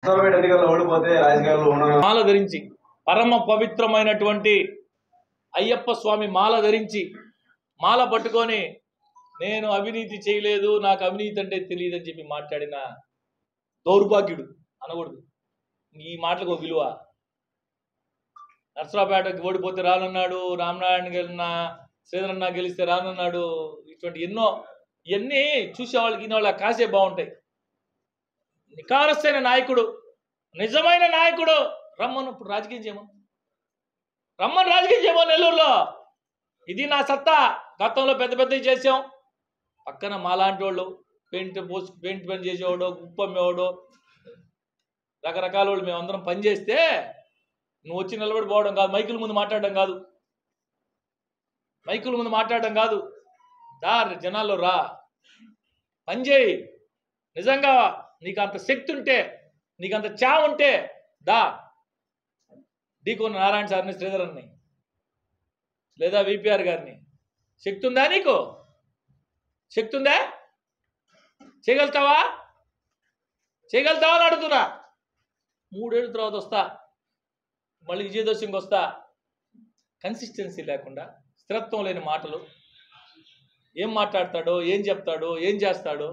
Parliament ఎన్నికల్లో ఓడిపోతే రాజకీయాల్లో ఉన్న మాల ధరించి పరమ పవిత్రమైనటువంటి అయ్యప్ప స్వామి మాల ధరించి మాల పట్టుకొని నేను అవినీతి చేయలేదు నాకు అవినీతి అంటే తెలియదు అని చెప్పి మాట్లాడిన దౌర్భాగ్యుడు అనకూడదు ఈ మాటలకు ఒక విలువ నర్సరావుపేటకి ఓడిపోతే రానున్నాడు రామనారాయణ గెలిన శ్రీధరన్న గెలిస్తే రానున్నాడు ఇటువంటి ఎన్నో ఇవన్నీ చూసే వాళ్ళకి ఇన్న వాళ్ళ కాసే బాగుంటాయి నికారస్తైన నాయకుడు నిజమైన నాయకుడు రమ్మను ఇప్పుడు రాజకీయం చేయమను రమ్మని రాజకీయం చేయమని నెల్లూరులో ఇది నా సత్తా గతంలో పెద్ద పెద్దవి చేసాం పక్కన మాలాంటి వాళ్ళు పెయింట్ పోసి పెయింట్ పని చేసేవాడు ఉప్పు అమ్మేవాడు రకరకాల వాళ్ళు మేమందరం పని చేస్తే నువ్వు వచ్చి నిలబడి పోవడం కాదు మైకుల ముందు మాట్లాడడం కాదు మైకుల ముందు మాట్లాడడం కాదు దా జనాల్లో రా పని చేయి నిజంగా నీకు అంత శక్తి ఉంటే నీకు అంత చా ఉంటే దా డీకోన నారాయణ సార్ని శ్రీధరన్ని లేదా విపిఆర్ గారిని శక్తి ఉందా నీకు శక్తి ఉందా చేయగలుగుతావా చేయగలుగుతావా అని అడుగుతున్నా మూడేళ్ళ తర్వాత వస్తా మళ్ళీ విజయదశమికి వస్తా కన్సిస్టెన్సీ లేకుండా స్థిరత్వం లేని మాటలు ఏం మాట్లాడతాడో ఏం చెప్తాడో ఏం చేస్తాడో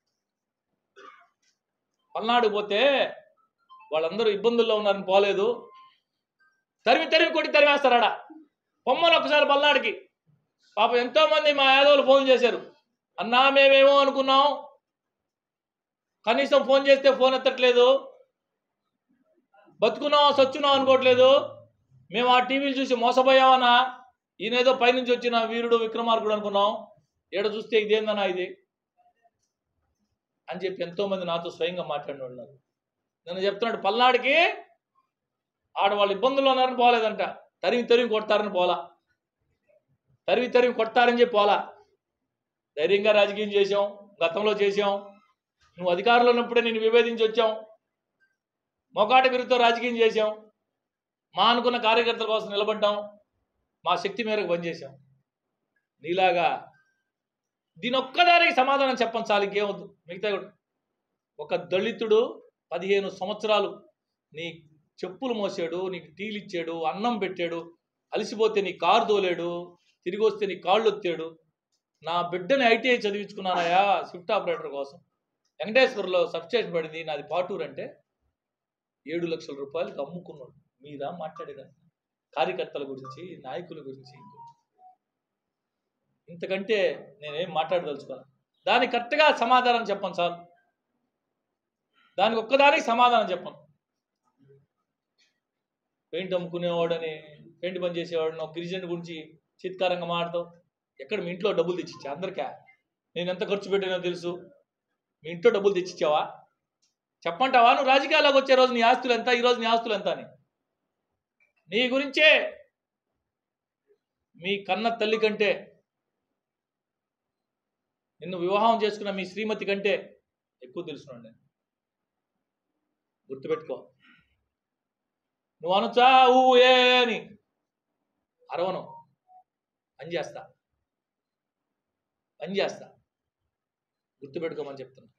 పల్నాడు పోతే వాళ్ళందరూ ఇబ్బందుల్లో ఉన్నారని పోలేదు తరిమి తరిమి కొట్టి తరిమేస్తారాడ పొమ్మని ఒకసారి పల్నాడుకి పాపం ఎంతో మంది మా యాదవులు ఫోన్ చేశారు అన్నా మేమేమో అనుకున్నాం కనీసం ఫోన్ చేస్తే ఫోన్ ఎత్తట్లేదు బతుకున్నాం సచ్చున్నాం అనుకోవట్లేదు మేము ఆ టీవీలు చూసి మోసపోయామన్నా ఈయనేదో పైనుంచి వచ్చిన వీరుడు విక్రమార్కుడు అనుకున్నాం ఏడ చూస్తే ఇదేందన్నా ఇది అని చెప్పి ఎంతో మంది నాతో స్వయంగా మాట్లాడిన వాళ్ళు ఉన్నారు. నన్ను చెప్తున్నాడు పల్నాడికి ఆడవాళ్ళు ఇబ్బందుల్లో ఉన్నారని పోలేదంట తరిమి తరిమి కొడతారని పోలా తరిమి తరిమి కొడతారని చెప్పి పోలా ధైర్యంగా రాజకీయం చేసాం గతంలో చేసాం నువ్వు అధికారంలో ఉన్నప్పుడే నేను విభేదించి వచ్చాం మొకాట బిరుతో రాజకీయం చేసాం మా అనుకున్న కార్యకర్తల కోసం నిలబడ్డాం మా శక్తి మేరకు పనిచేసాం నీలాగా దీని ఒక్కదానికి సమాధానం చెప్పండి చాలు ఇంకేమొద్దు మిగతా కూడా ఒక దళితుడు పదిహేను సంవత్సరాలు నీ చెప్పులు మోసాడు నీకు టీలు ఇచ్చాడు అన్నం పెట్టాడు అలసిపోతే నీ కారు తోలాడు తిరిగి వస్తే నీ కాళ్ళు ఒత్తాడు నా బిడ్డని ఐటీఐ చదివించుకున్నానయా స్విఫ్ట్ ఆపరేటర్ కోసం వెంకటేశ్వరంలో సబ్స్టేషన్ పడింది నాది పాటూరు అంటే ఏడు లక్షల రూపాయలకి అమ్ముకున్నాడు మీరా మాట్లాడేదా కార్యకర్తల గురించి నాయకుల గురించి ఇంతకంటే నేనేం మాట్లాడదలుచుకోను దానికి కరెక్ట్గా సమాధానం చెప్పను సార్ దానికి ఒక్కదానికి సమాధానం చెప్పను పెయింట్ అమ్ముకునేవాడని పెయింట్ పని చేసేవాడు ఒక గిరిజన గురించి చిత్కారంగా మాడతావు ఎక్కడ మీ ఇంట్లో డబ్బులు తెచ్చిచ్చా అందరికా నేను ఎంత ఖర్చు పెట్టినో తెలుసు మీ ఇంట్లో డబ్బులు తెచ్చిచ్చావా చెప్పంటావా నువ్వు రాజకీయాల్లోకి వచ్చే రోజు నీ ఆస్తులు ఎంత ఈ రోజు నీ ఆస్తులు ఎంత అని నీ గురించే మీ కన్న తల్లి కంటే నిన్ను వివాహం చేసుకున్న మీ శ్రీమతి కంటే ఎక్కువ తెలుసునండి గుర్తుపెట్టుకో నువ్వు అనొచ్చా ఊ ఏ అని అరవను పని చేస్తా పని చేస్తా గుర్తుపెట్టుకోమని చెప్తున్నా